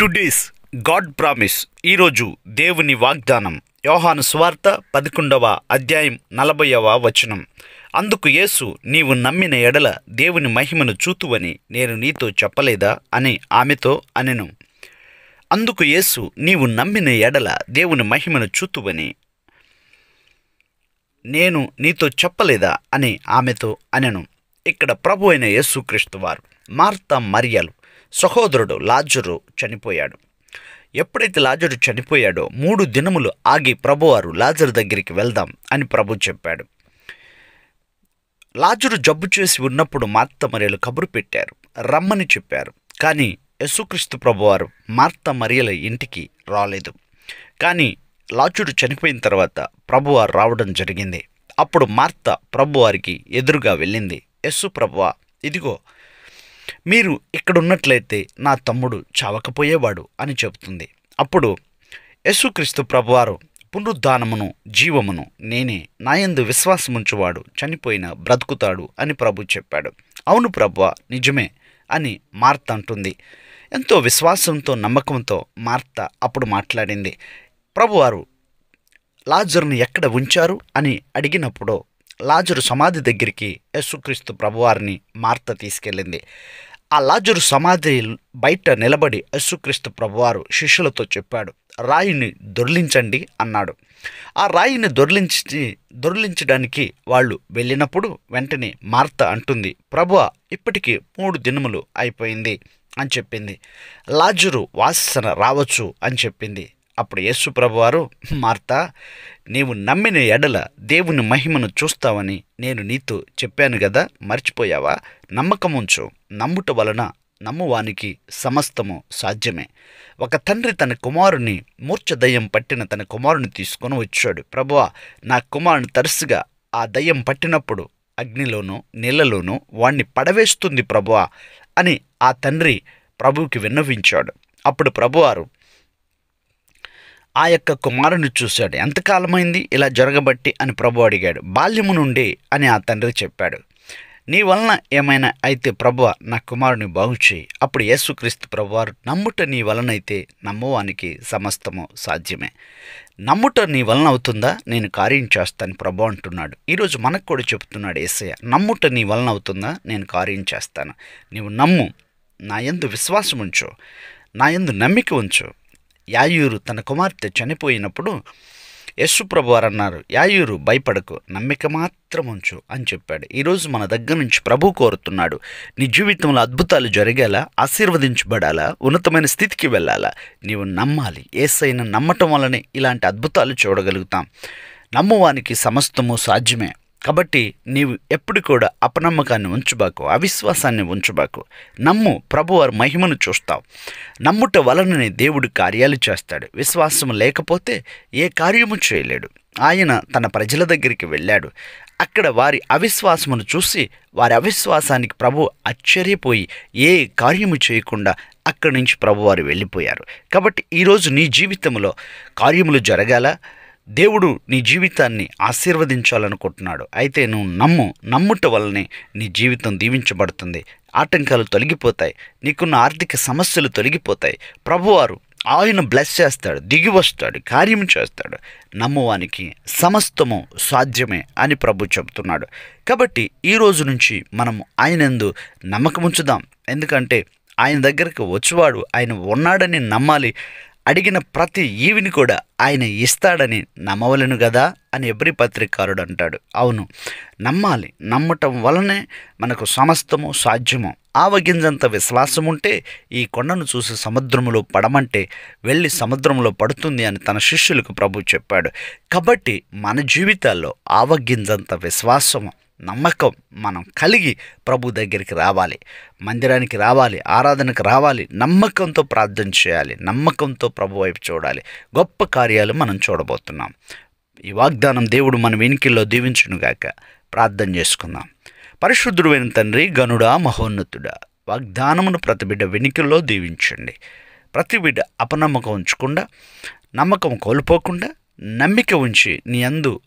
today's God promise ఈరోజు దేవుని వాగ్దానం యోహాను స్వార్త పదకొండవ అధ్యాయం నలభైవ వచనం అందుకు యేసు నీవు నమ్మిన ఎడల దేవుని మహిమను చూతువని నేను నీతో చెప్పలేదా అని ఆమెతో అనెను అందుకు యేసు నీవు నమ్మిన ఎడల దేవుని మహిమను చూతువని నేను నీతో చెప్పలేదా అని ఆమెతో అనెను ఇక్కడ ప్రభు అయిన యేసుక్రీస్తు వారు మార్తా మరియలు సహోదరుడు లాజరు చనిపోయాడు ఎప్పుడైతే లాజరు చనిపోయాడో మూడు దినములు ఆగి ప్రభువారు లాజరు దగ్గరికి వెళ్దాం అని ప్రభు చెప్పాడు లాజరు జబ్బు చేసి ఉన్నప్పుడు మార్త మరియలు కబురు పెట్టారు రమ్మని చెప్పారు కానీ యేసుక్రీస్తు ప్రభువారు మార్త మరియల ఇంటికి రాలేదు కానీ లాజరు చనిపోయిన తర్వాత ప్రభువారు రావడం జరిగింది అప్పుడు మార్త ప్రభువారికి ఎదురుగా వెళ్ళింది యస్సు ప్రభువా ఇదిగో మీరు ఇక్కడ ఉన్నట్లయితే నా తమ్ముడు చావకపోయేవాడు అని చెబుతుంది అప్పుడు యేసుక్రీస్తు ప్రభువారు పునరుద్ధానమును జీవమును నేనే నాయందు విశ్వాసముంచువాడు చనిపోయిన బ్రతుకుతాడు అని ప్రభు చెప్పాడు అవును ప్రభువ నిజమే అని మార్త అంటుంది ఎంతో విశ్వాసంతో నమ్మకంతో మార్త అప్పుడు మాట్లాడింది ప్రభువారు లాజరుని ఎక్కడ ఉంచారు అని అడిగినప్పుడు లాజరు సమాధి దగ్గరికి యేసుక్రీస్తు ప్రభువారిని మార్త తీసుకెళ్ళింది ఆ లాజరు సమాధి బయట నిలబడి యేసుక్రీస్తు ప్రభువారు శిష్యులతో చెప్పాడు రాయిని దొర్లించండి అన్నాడు ఆ రాయిని దొర్లించి దొర్లించడానికి వాళ్ళు వెళ్ళినప్పుడు వెంటనే మార్త అంటుంది ప్రభువ ఇప్పటికీ మూడు దినములు అయిపోయింది అని చెప్పింది లాజరు వాసన రావచ్చు అని చెప్పింది అప్పుడు యేసు ప్రభువారు మార్తా నీవు నమ్మిన ఎడల దేవుని మహిమను చూస్తావని నేను నీతో చెప్పాను కదా మర్చిపోయావా నమ్మకముంచు నమ్ముట వలన నమ్మువానికి సమస్తము సాధ్యమే ఒక తండ్రి తన కుమారుని మూర్ఛ దయ్యం పట్టిన తన కుమారుని తీసుకొని వచ్చాడు ప్రభువా నా కుమారుని తరచుగా ఆ దయ్యం పట్టినప్పుడు అగ్నిలోనూ నీళ్లలోనూ వాణ్ణి పడవేస్తుంది ప్రభువా అని ఆ తండ్రి ప్రభువుకి విన్నవించాడు అప్పుడు ప్రభువారు ఆ యొక్క కుమారుని చూశాడు ఎంతకాలమైంది ఇలా జరగబట్టి అని ప్రభు అడిగాడు బాల్యము నుండి అని ఆ తండ్రి చెప్పాడు నీ వలన ఏమైనా అయితే ప్రభువ నా కుమారుని బాగు చేయి అప్పుడు యేసుక్రీస్తు ప్రభువారు నమ్ముట నీ వలనైతే నమ్మువానికి సమస్తము సాధ్యమే నమ్ముట నీ వలన అవుతుందా నేను కార్యం చేస్తాను ప్రభు అంటున్నాడు ఈరోజు మనకు కూడా చెప్తున్నాడు ఏసయ్య నమ్ముట నీ వలన అవుతుందా నేను కార్యం చేస్తాను నీవు నమ్ము నా యందు విశ్వాసం ఉంచు నా యందు నమ్మిక ఉంచు యాయూరు తన కుమార్తె చనిపోయినప్పుడు యశుప్రభు వారు అన్నారు యాయూరు భయపడకు నమ్మిక మాత్రం ఉంచు అని చెప్పాడు ఈరోజు మన దగ్గర నుంచి ప్రభు కోరుతున్నాడు నీ జీవితంలో అద్భుతాలు జరిగేలా ఆశీర్వదించబడాలా ఉన్నతమైన స్థితికి వెళ్ళాలా నీవు నమ్మాలి ఏసైన నమ్మటం వల్లనే ఇలాంటి అద్భుతాలు చూడగలుగుతాం నమ్మువానికి సమస్తము సాధ్యమే కాబట్టి నీవు ఎప్పుడు కూడా అపనమ్మకాన్ని ఉంచుబాకు అవిశ్వాసాన్ని ఉంచుబాకు నమ్ము ప్రభువారు మహిమను చూస్తావు నమ్ముట వలననే దేవుడు కార్యాలు చేస్తాడు విశ్వాసం లేకపోతే ఏ కార్యము చేయలేడు ఆయన తన ప్రజల దగ్గరికి వెళ్ళాడు అక్కడ వారి అవిశ్వాసమును చూసి వారి అవిశ్వాసానికి ప్రభు ఆశ్చర్యపోయి ఏ కార్యము చేయకుండా అక్కడి నుంచి ప్రభువారు వెళ్ళిపోయారు కాబట్టి ఈరోజు నీ జీవితంలో కార్యములు జరగాల దేవుడు నీ జీవితాన్ని ఆశీర్వదించాలనుకుంటున్నాడు అయితే నువ్వు నమ్ము నమ్ముట వల్లనే నీ జీవితం దీవించబడుతుంది ఆటంకాలు తొలగిపోతాయి నీకున్న ఆర్థిక సమస్యలు తొలగిపోతాయి ప్రభువారు ఆయన బ్లెస్ చేస్తాడు దిగి వస్తాడు కార్యం చేస్తాడు నమ్మువానికి సమస్తము సాధ్యమే అని ప్రభు చెబుతున్నాడు కాబట్టి ఈ రోజు నుంచి మనం ఆయనందు నమ్మకం ఉంచుదాం ఎందుకంటే ఆయన దగ్గరకు వచ్చేవాడు ఆయన ఉన్నాడని నమ్మాలి అడిగిన ప్రతి ఈవిని కూడా ఆయన ఇస్తాడని నమ్మవలను కదా అని ఎబ్రి పత్రికారుడు అంటాడు అవును నమ్మాలి నమ్మటం వలనే మనకు సమస్తము సాధ్యము ఆవగింజంత విశ్వాసం ఉంటే ఈ కొండను చూసి సముద్రములో పడమంటే వెళ్ళి సముద్రంలో పడుతుంది అని తన శిష్యులకు ప్రభు చెప్పాడు కాబట్టి మన జీవితాల్లో ఆవగింజంత విశ్వాసము నమ్మకం మనం కలిగి ప్రభు దగ్గరికి రావాలి మందిరానికి రావాలి ఆరాధనకు రావాలి నమ్మకంతో ప్రార్థన చేయాలి నమ్మకంతో ప్రభు వైపు చూడాలి గొప్ప కార్యాలు మనం చూడబోతున్నాం ఈ వాగ్దానం దేవుడు మన వెనుకల్లో దీవించునుగాక ప్రార్థన చేసుకుందాం పరిశుద్ధుడైన తండ్రి గనుడా మహోన్నతుడా వాగ్దానమును ప్రతి బిడ్డ వెనుకల్లో దీవించండి ప్రతి బిడ్డ అపనమ్మకం ఉంచకుండా నమ్మకం కోల్పోకుండా నమ్మిక ఉంచి నీ అందు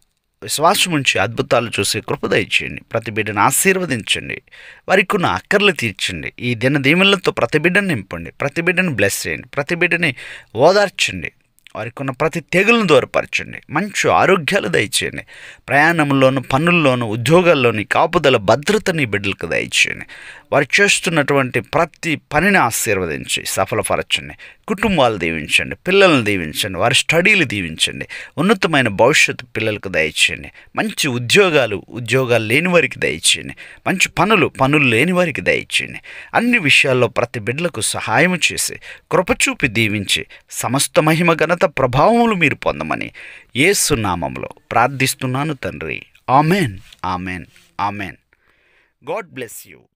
విశ్వాసం ఉంచి అద్భుతాలు చూసి కృప దయచేయండి ప్రతి బిడ్డను ఆశీర్వదించండి వారికి ఉన్న అక్కర్లు తీర్చండి ఈ దిన దీవెనలతో ప్రతి బిడ్డను నింపండి ప్రతి బిడ్డను బ్లెస్ చేయండి ప్రతి బిడ్డని ఓదార్చండి వారికి ఉన్న ప్రతి తెగులను దూరపరచండి మంచి ఆరోగ్యాలు దయచేయండి ప్రయాణంలోను పనుల్లోను ఉద్యోగాల్లోని కాపుదల భద్రతని బిడ్డలకు దయచేయండి వారు చేస్తున్నటువంటి ప్రతి పనిని ఆశీర్వదించి సఫలపరచండి కుటుంబాలు దీవించండి పిల్లల్ని దీవించండి వారి స్టడీలు దీవించండి ఉన్నతమైన భవిష్యత్తు పిల్లలకు దయచేయండి మంచి ఉద్యోగాలు ఉద్యోగాలు లేని వారికి దయచేయండి మంచి పనులు పనులు లేని వారికి దయచేయండి అన్ని విషయాల్లో ప్రతి బిడ్డలకు సహాయం చేసి కృపచూపి దీవించి సమస్త మహిమ ఘనత ప్రభావములు మీరు పొందమని యేసు నామంలో ప్రార్థిస్తున్నాను తండ్రి amen amen amen God bless you